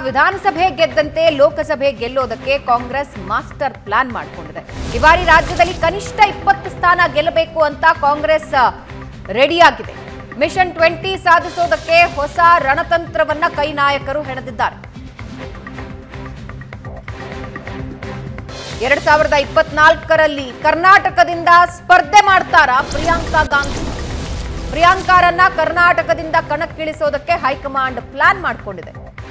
ವಿಧಾನಸಭೆ ಗೆದ್ದಂತೆ ಲೋಕಸಭೆ ಗೆಲ್ಲೋದಕ್ಕೆ ಕಾಂಗ್ರೆಸ್ ಮಾಸ್ಟರ್ ಪ್ಲಾನ್ ಮಾಡಿಕೊಂಡಿದೆ ಈ ಬಾರಿ ರಾಜ್ಯದಲ್ಲಿ ಕನಿಷ್ಠ ಇಪ್ಪತ್ತು ಸ್ಥಾನ ಗೆಲ್ಲಬೇಕು ಅಂತ ಕಾಂಗ್ರೆಸ್ ರೆಡಿಯಾಗಿದೆ ಮಿಷನ್ ಟ್ವೆಂಟಿ ಸಾಧಿಸೋದಕ್ಕೆ ಹೊಸ ರಣತಂತ್ರವನ್ನ ಕೈ ನಾಯಕರು ಹೆಣೆದಿದ್ದಾರೆ ಎರಡ್ ಸಾವಿರದ ಇಪ್ಪತ್ನಾಲ್ಕರಲ್ಲಿ ಕರ್ನಾಟಕದಿಂದ ಸ್ಪರ್ಧೆ ಮಾಡ್ತಾರಾ ಪ್ರಿಯಾಂಕಾ ಗಾಂಧಿ ಪ್ರಿಯಾಂಕಾರನ್ನ ಕರ್ನಾಟಕದಿಂದ ಕಣಕ್ಕಿಳಿಸೋದಕ್ಕೆ ಹೈಕಮಾಂಡ್ ಪ್ಲಾನ್ ಮಾಡಿಕೊಂಡಿದೆ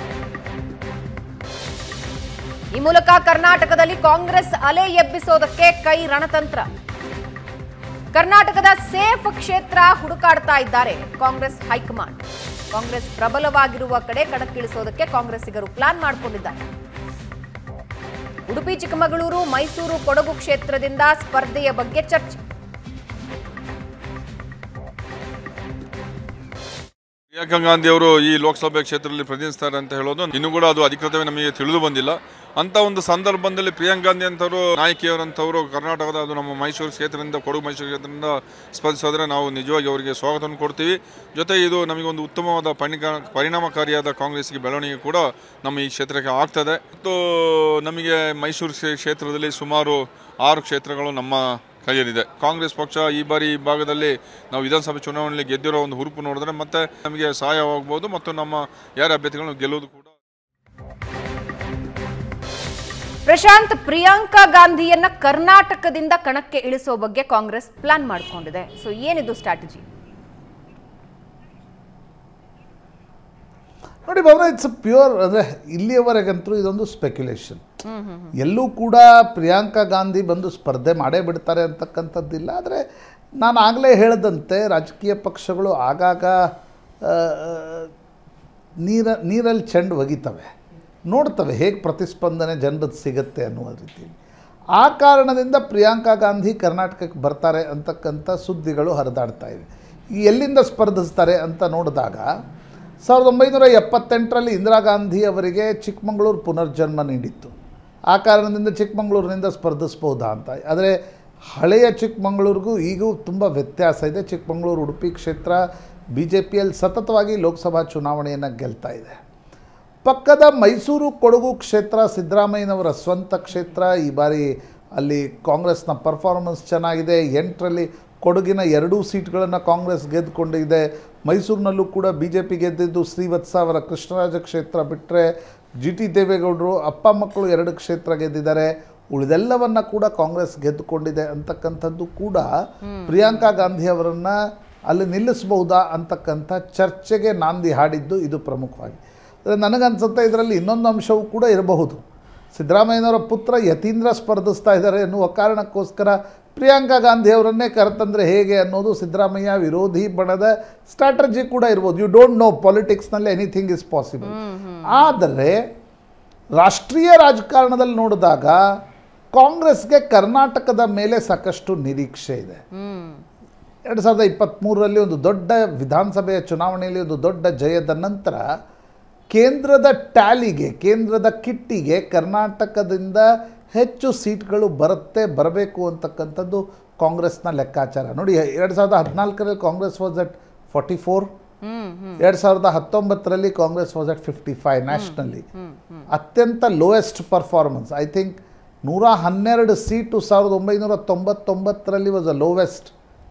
ಈ ಮೂಲಕ ಕರ್ನಾಟಕದಲ್ಲಿ ಕಾಂಗ್ರೆಸ್ ಅಲೆ ಎಬ್ಬಿಸೋದಕ್ಕೆ ಕೈ ರಣತಂತ್ರ ಕರ್ನಾಟಕದ ಸೇಫ್ ಕ್ಷೇತ್ರ ಹುಡುಕಾಡ್ತಾ ಇದ್ದಾರೆ ಕಾಂಗ್ರೆಸ್ ಹೈಕಮಾಂಡ್ ಕಾಂಗ್ರೆಸ್ ಪ್ರಬಲವಾಗಿರುವ ಕಡೆ ಕಣಕ್ಕಿಳಿಸೋದಕ್ಕೆ ಕಾಂಗ್ರೆಸ್ಸಿಗರು ಪ್ಲಾನ್ ಮಾಡಿಕೊಂಡಿದ್ದಾರೆ ಉಡುಪಿ ಚಿಕ್ಕಮಗಳೂರು ಮೈಸೂರು ಕೊಡಗು ಕ್ಷೇತ್ರದಿಂದ ಸ್ಪರ್ಧೆಯ ಬಗ್ಗೆ ಚರ್ಚೆ ಪ್ರಿಯಾಂಕಾ ಗಾಂಧಿ ಅವರು ಈ ಲೋಕಸಭೆ ಕ್ಷೇತ್ರದಲ್ಲಿ ಪ್ರತಿನಿಧಿಸ್ತಾರೆ ಅಂತ ಹೇಳೋದು ಇನ್ನೂ ಕೂಡ ಅದು ಅಧಿಕೃತವೇ ನಮಗೆ ತಿಳಿದು ಬಂದಿಲ್ಲ ಅಂತ ಒಂದು ಸಂದರ್ಭದಲ್ಲಿ ಪ್ರಿಯಾಂಕಾ ಗಾಂಧಿ ಅಂತವರು ನಾಯಕಿಯವರಂತವರು ಕರ್ನಾಟಕದ ಅದು ನಮ್ಮ ಮೈಸೂರು ಕ್ಷೇತ್ರದಿಂದ ಕೊಡಗು ಮೈಸೂರು ಕ್ಷೇತ್ರದಿಂದ ಸ್ಪರ್ಧಿಸಿದ್ರೆ ನಾವು ನಿಜವಾಗಿ ಅವರಿಗೆ ಸ್ವಾಗತವನ್ನು ಕೊಡ್ತೀವಿ ಜೊತೆ ಇದು ನಮಗೊಂದು ಉತ್ತಮವಾದ ಪರಿಣಾ ಪರಿಣಾಮಕಾರಿಯಾದ ಕಾಂಗ್ರೆಸ್ಗೆ ಬೆಳವಣಿಗೆ ಕೂಡ ನಮ್ಮ ಈ ಕ್ಷೇತ್ರಕ್ಕೆ ಆಗ್ತದೆ ಮತ್ತು ನಮಗೆ ಮೈಸೂರು ಕ್ಷೇ- ಕ್ಷೇತ್ರದಲ್ಲಿ ಸುಮಾರು ಆರು ಕ್ಷೇತ್ರಗಳು ನಮ್ಮ ಕೈಯಲ್ಲಿದೆ ಕಾಂಗ್ರೆಸ್ ಪಕ್ಷ ಈ ಬಾರಿ ಈ ಭಾಗದಲ್ಲಿ ನಾವು ವಿಧಾನಸಭೆ ಚುನಾವಣೆಯಲ್ಲಿ ಗೆದ್ದಿರೋ ಒಂದು ಹುರುಪು ನೋಡಿದ್ರೆ ಮತ್ತೆ ನಮಗೆ ಸಹಾಯವಾಗಬಹುದು ಮತ್ತು ನಮ್ಮ ಯಾರ ಅಭ್ಯರ್ಥಿಗಳನ್ನು ಗೆಲ್ಲುವುದು ಕೂಡ ಪ್ರಶಾಂತ್ ಪ್ರಿಯಾಂಕಾ ಗಾಂಧಿಯನ್ನ ಕರ್ನಾಟಕದಿಂದ ಕಣಕ್ಕೆ ಇಳಿಸೋ ಬಗ್ಗೆ ಕಾಂಗ್ರೆಸ್ ಪ್ಲಾನ್ ಮಾಡಿಕೊಂಡಿದೆ ಸೊ ಏನಿದು ಸ್ಟ್ರಾಟಜಿ ನೋಡಿ ಬಾಬಾ ಇಟ್ಸ್ ಪ್ಯೂರ್ ಅಂದರೆ ಇಲ್ಲಿಯವರೆಗಂತೂ ಇದೊಂದು ಸ್ಪೆಕ್ಯುಲೇಷನ್ ಎಲ್ಲೂ ಕೂಡ ಪ್ರಿಯಾಂಕಾ ಗಾಂಧಿ ಬಂದು ಸ್ಪರ್ಧೆ ಮಾಡೇ ಬಿಡ್ತಾರೆ ಅಂತಕ್ಕಂಥದ್ದಿಲ್ಲ ಆದರೆ ನಾನು ಆಗಲೇ ಹೇಳಿದಂತೆ ರಾಜಕೀಯ ಪಕ್ಷಗಳು ಆಗಾಗ ಆ, ನೀರ ನೀರಲ್ಲಿ ಚೆಂಡು ಒಗಿತವೆ ನೋಡ್ತವೆ ಹೇಗೆ ಪ್ರತಿಸ್ಪಂದನೆ ಜನರದ್ದು ಸಿಗುತ್ತೆ ಅನ್ನುವ ರೀತಿ ಆ ಕಾರಣದಿಂದ ಪ್ರಿಯಾಂಕಾ ಗಾಂಧಿ ಕರ್ನಾಟಕಕ್ಕೆ ಬರ್ತಾರೆ ಅಂತಕ್ಕಂಥ ಸುದ್ದಿಗಳು ಹರಿದಾಡ್ತಾ ಇವೆ ಈ ಎಲ್ಲಿಂದ ಸ್ಪರ್ಧಿಸ್ತಾರೆ ಅಂತ ನೋಡಿದಾಗ ಸಾವಿರದ ಒಂಬೈನೂರ ಎಪ್ಪತ್ತೆಂಟರಲ್ಲಿ ಇಂದಿರಾ ಗಾಂಧಿ ಅವರಿಗೆ ಚಿಕ್ಕಮಗಳೂರು ಪುನರ್ಜನ್ಮ ನೀಡಿತ್ತು ಆ ಕಾರಣದಿಂದ ಚಿಕ್ಕಮಗಳೂರಿನಿಂದ ಸ್ಪರ್ಧಿಸ್ಬೋದಾ ಅಂತ ಆದರೆ ಹಳೆಯ ಚಿಕ್ಕಮಗಳೂರಿಗೂ ಈಗೂ ತುಂಬ ವ್ಯತ್ಯಾಸ ಇದೆ ಚಿಕ್ಕಮಗಳೂರು ಉಡುಪಿ ಕ್ಷೇತ್ರ ಬಿ ಜೆ ಪಿಯಲ್ಲಿ ಸತತವಾಗಿ ಲೋಕಸಭಾ ಚುನಾವಣೆಯನ್ನು ಗೆಲ್ತಾ ಇದೆ ಪಕ್ಕದ ಮೈಸೂರು ಕೊಡಗು ಕ್ಷೇತ್ರ ಸಿದ್ದರಾಮಯ್ಯನವರ ಸ್ವಂತ ಕ್ಷೇತ್ರ ಈ ಬಾರಿ ಅಲ್ಲಿ ಕಾಂಗ್ರೆಸ್ನ ಪರ್ಫಾರ್ಮೆನ್ಸ್ ಚೆನ್ನಾಗಿದೆ ಎಂಟರಲ್ಲಿ ಕೊಡಗಿನ ಎರಡೂ ಸೀಟ್ಗಳನ್ನು ಕಾಂಗ್ರೆಸ್ ಗೆದ್ದುಕೊಂಡಿದೆ ಮೈಸೂರಿನಲ್ಲೂ ಕೂಡ ಬಿ ಜೆ ಪಿ ಗೆದ್ದಿದ್ದು ಶ್ರೀವತ್ಸ ಅವರ ಕೃಷ್ಣರಾಜ ಕ್ಷೇತ್ರ ಬಿಟ್ಟರೆ ಜಿ ಟಿ ದೇವೇಗೌಡರು ಅಪ್ಪ ಮಕ್ಕಳು ಎರಡು ಕ್ಷೇತ್ರ ಗೆದ್ದಿದ್ದಾರೆ ಉಳಿದೆಲ್ಲವನ್ನ ಕೂಡ ಕಾಂಗ್ರೆಸ್ ಗೆದ್ದುಕೊಂಡಿದೆ ಅಂತಕ್ಕಂಥದ್ದು ಕೂಡ ಪ್ರಿಯಾಂಕಾ ಗಾಂಧಿ ಅವರನ್ನು ಅಲ್ಲಿ ನಿಲ್ಲಿಸಬಹುದಾ ಅಂತಕ್ಕಂಥ ಚರ್ಚೆಗೆ ನಾಂದಿ ಹಾಡಿದ್ದು ಇದು ಪ್ರಮುಖವಾಗಿ ಆದರೆ ನನಗನ್ಸುತ್ತೆ ಇದರಲ್ಲಿ ಇನ್ನೊಂದು ಅಂಶವೂ ಕೂಡ ಇರಬಹುದು ಸಿದ್ದರಾಮಯ್ಯನವರ ಪುತ್ರ ಯತೀಂದ್ರ ಸ್ಪರ್ಧಿಸ್ತಾ ಇದ್ದಾರೆ ಎನ್ನುವ ಕಾರಣಕ್ಕೋಸ್ಕರ ಪ್ರಿಯಾಂಕಾ ಗಾಂಧಿ ಅವರನ್ನೇ ಕರೆತಂದರೆ ಹೇಗೆ ಅನ್ನೋದು ಸಿದ್ದರಾಮಯ್ಯ ವಿರೋಧಿ ಬಣದ ಸ್ಟ್ರಾಟಜಿ ಕೂಡ ಇರ್ಬೋದು ಯು ಡೋಂಟ್ ನೋ ಪಾಲಿಟಿಕ್ಸ್ನಲ್ಲಿ ಎನಿಥಿಂಗ್ ಇಸ್ ಪಾಸಿಬಲ್ ಆದರೆ ರಾಷ್ಟ್ರೀಯ ರಾಜಕಾರಣದಲ್ಲಿ ನೋಡಿದಾಗ ಕಾಂಗ್ರೆಸ್ಗೆ ಕರ್ನಾಟಕದ ಮೇಲೆ ಸಾಕಷ್ಟು ನಿರೀಕ್ಷೆ ಇದೆ ಎರಡು ಸಾವಿರದ ಇಪ್ಪತ್ತ್ಮೂರರಲ್ಲಿ ಒಂದು ದೊಡ್ಡ ವಿಧಾನಸಭೆಯ ಚುನಾವಣೆಯಲ್ಲಿ ಒಂದು ದೊಡ್ಡ ಜಯದ ನಂತರ ಕೇಂದ್ರದ ಟ್ಯಾಲಿಗೆ ಕೇಂದ್ರದ ಕಿಟ್ಟಿಗೆ ಕರ್ನಾಟಕದಿಂದ ಹೆಚ್ಚು ಸೀಟ್ಗಳು ಬರುತ್ತೆ ಬರಬೇಕು ಅಂತಕ್ಕಂಥದ್ದು ಕಾಂಗ್ರೆಸ್ನ ಲೆಕ್ಕಾಚಾರ ನೋಡಿ ಎರಡು ಸಾವಿರದ ಹದಿನಾಲ್ಕರಲ್ಲಿ Congress was at forty four ಎರಡು ಸಾವಿರದ ಹತ್ತೊಂಬತ್ತರಲ್ಲಿ Congress was at fifty five nationally ಅತ್ಯಂತ ಲೋಯೆಸ್ಟ್ ಪರ್ಫಾರ್ಮೆನ್ಸ್ ಐ ಥಿಂಕ್ ನೂರ ಹನ್ನೆರಡು ಸೀಟು ಸಾವಿರದ ಒಂಬೈನೂರ ತೊಂಬತ್ತೊಂಬತ್ತರಲ್ಲಿ was a lowest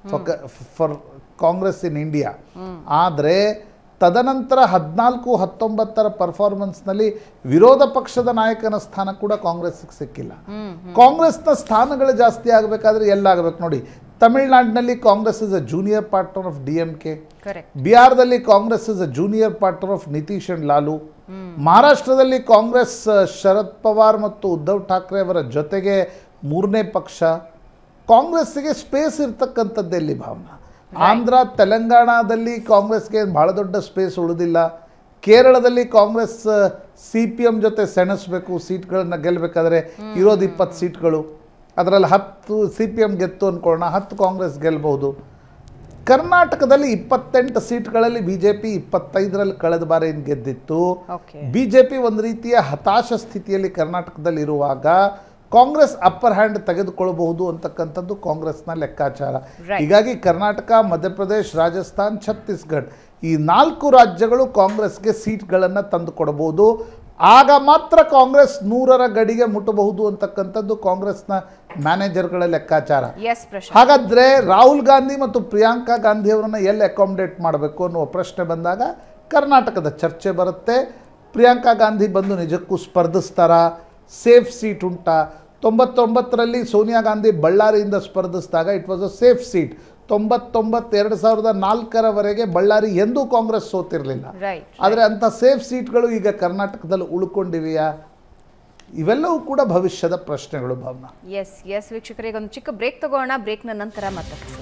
for Congress in India ಆದರೆ ತದನಂತರ ಹದಿನಾಲ್ಕು ಹತ್ತೊಂಬತ್ತರ ಪರ್ಫಾರ್ಮೆನ್ಸ್ನಲ್ಲಿ ವಿರೋಧ ಪಕ್ಷದ ನಾಯಕನ ಸ್ಥಾನ ಕೂಡ ಕಾಂಗ್ರೆಸ್ಗೆ ಸಿಕ್ಕಿಲ್ಲ ಕಾಂಗ್ರೆಸ್ನ ಸ್ಥಾನಗಳು ಜಾಸ್ತಿ ಆಗಬೇಕಾದ್ರೆ ಎಲ್ಲಾಗಬೇಕು ನೋಡಿ ತಮಿಳುನಾಡಿನಲ್ಲಿ Congress is a junior partner of D M K correct ಬಿಹಾರದಲ್ಲಿ Congress is a junior partner of Nitish and Lalu ಮಹಾರಾಷ್ಟ್ರದಲ್ಲಿ ಕಾಂಗ್ರೆಸ್ ಆ, ಶರದ್ ಪವಾರ್ ಮತ್ತು ಉದ್ಧವ್ ಠಾಕ್ರೆ ಅವರ ಜೊತೆಗೆ ಮೂರನೇ ಪಕ್ಷ ಕಾಂಗ್ರೆಸ್ಸಿಗೆ ಸ್ಪೇಸ್ ಇರ್ತಕ್ಕಂಥದ್ದು ಎಲ್ಲಿ ಭಾವನಾ ಆಂಧ್ರ ತೆಲಂಗಾಣದಲ್ಲಿ ಕಾಂಗ್ರೆಸ್ಗೆ ಭಾಳ ದೊಡ್ಡ ಸ್ಪೇಸ್ ಉಳಿದಿಲ್ಲ ಕೇರಳದಲ್ಲಿ ಕಾಂಗ್ರೆಸ್ ಸಿ ಪಿ ಎಮ್ ಜೊತೆ ಸೆಣಸಬೇಕು ಸೀಟ್ಗಳನ್ನು ಗೆಲ್ಲಬೇಕಾದ್ರೆ ಇರೋದು ಇಪ್ಪತ್ತು ಸೀಟ್ಗಳು ಅದರಲ್ಲಿ ಹತ್ತು ಸಿ ಪಿ ಎಮ್ ಗೆತ್ತು ಅಂದ್ಕೊಳ್ಳೋಣ ಹತ್ತು ಕಾಂಗ್ರೆಸ್ ಗೆಲ್ಬಹುದು ಕರ್ನಾಟಕದಲ್ಲಿ ಇಪ್ಪತ್ತೆಂಟು ಸೀಟ್ಗಳಲ್ಲಿ ಬಿ ಜೆ ಪಿ ಇಪ್ಪತ್ತೈದರಲ್ಲಿ ಕಳೆದ ಬಾರಿ ಏನು ಗೆದ್ದಿತ್ತು ಓಕೆ ಬಿ ಜೆ ಪಿ ಒಂದು ರೀತಿಯ ಹತಾಶ ಸ್ಥಿತಿಯಲ್ಲಿ ಕರ್ನಾಟಕದಲ್ಲಿ ಇರುವಾಗ ಕಾಂಗ್ರೆಸ್ ಅಪ್ಪರ್ ಹ್ಯಾಂಡ್ ತೆಗೆದುಕೊಳ್ಳಬಹುದು ಅಂತಕ್ಕಂಥದ್ದು ಕಾಂಗ್ರೆಸ್ನ ಲೆಕ್ಕಾಚಾರ Right. ಹೀಗಾಗಿ ಕರ್ನಾಟಕ ಮಧ್ಯಪ್ರದೇಶ್ ರಾಜಸ್ಥಾನ್ ಛತ್ತೀಸ್ಗಢ ಈ ನಾಲ್ಕು ರಾಜ್ಯಗಳು ಕಾಂಗ್ರೆಸ್ಗೆ ಸೀಟ್ಗಳನ್ನು ತಂದು ಕೊಡಬಹುದು ಆಗ ಮಾತ್ರ ಕಾಂಗ್ರೆಸ್ ನೂರರ ಗಡಿಗೆ ಮುಟ್ಟಬಹುದು ಅಂತಕ್ಕಂಥದ್ದು ಕಾಂಗ್ರೆಸ್ನ ಮ್ಯಾನೇಜರ್ಗಳ ಲೆಕ್ಕಾಚಾರ ಎಸ್ ಪ್ರಶಾಂತ್ ಹಾಗಾದ್ರೆ ರಾಹುಲ್ ಗಾಂಧಿ ಮತ್ತು ಪ್ರಿಯಾಂಕಾ ಗಾಂಧಿ ಅವರನ್ನ ಎಲ್ಲಿ ಅಕಾಮಿಡೇಟ್ ಮಾಡಬೇಕು ಅನ್ನುವ ಪ್ರಶ್ನೆ ಬಂದಾಗ ಕರ್ನಾಟಕದ ಚರ್ಚೆ ಬರುತ್ತೆ ಪ್ರಿಯಾಂಕಾ ಗಾಂಧಿ ಬಂದು ನಿಜಕ್ಕೂ ಸ್ಪರ್ಧಿಸ್ತಾರಾ ಸೇಫ್ ಸೀಟ್ ಉಂಟಾ ತೊಂಬತ್ತೊಂಬತ್ತರಲ್ಲಿ ಸೋನಿಯಾ ಗಾಂಧಿ ಬಳ್ಳಾರಿಯಿಂದ ಸ್ಪರ್ಧಿಸಿದಾಗ it was a safe seat ತೊಂಬತ್ತೊಂಬತ್ತು ಎರಡು ಸಾವಿರದ ನಾಲ್ಕರವರೆಗೆ ಬಳ್ಳಾರಿ ಎಂದೂ ಕಾಂಗ್ರೆಸ್ ಸೋತಿರಲಿಲ್ಲ ರೈಟ್ ಆದರೆ ಅಂಥ ಸೇಫ್ ಸೀಟ್ಗಳು ಈಗ ಕರ್ನಾಟಕದಲ್ಲಿ ಉಳ್ಕೊಂಡಿವೆಯಾ ಇವೆಲ್ಲವೂ ಕೂಡ ಭವಿಷ್ಯದ ಪ್ರಶ್ನೆಗಳು ಭಾವನಾ ಎಸ್ ಎಸ್ ವೀಕ್ಷಕರಿಗೆ ಒಂದು ಚಿಕ್ಕ ಬ್ರೇಕ್ ತಗೋಣ ಬ್ರೇಕ್ನ ನಂತರ ಮಾತಾಡ್ತೀವಿ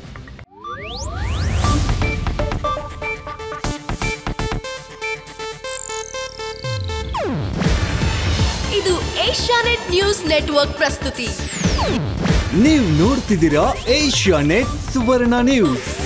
ಇದು ಏಷ್ಯಾನೆಟ್ ನ್ಯೂಸ್ ನೆಟ್ವರ್ಕ್ ಪ್ರಸ್ತುತಿ ನೀವು ನೋಡ್ತಿದ್ದೀರಾ ಏಷ್ಯಾ ನೆಟ್ ಸುವರ್ಣ ನ್ಯೂಸ್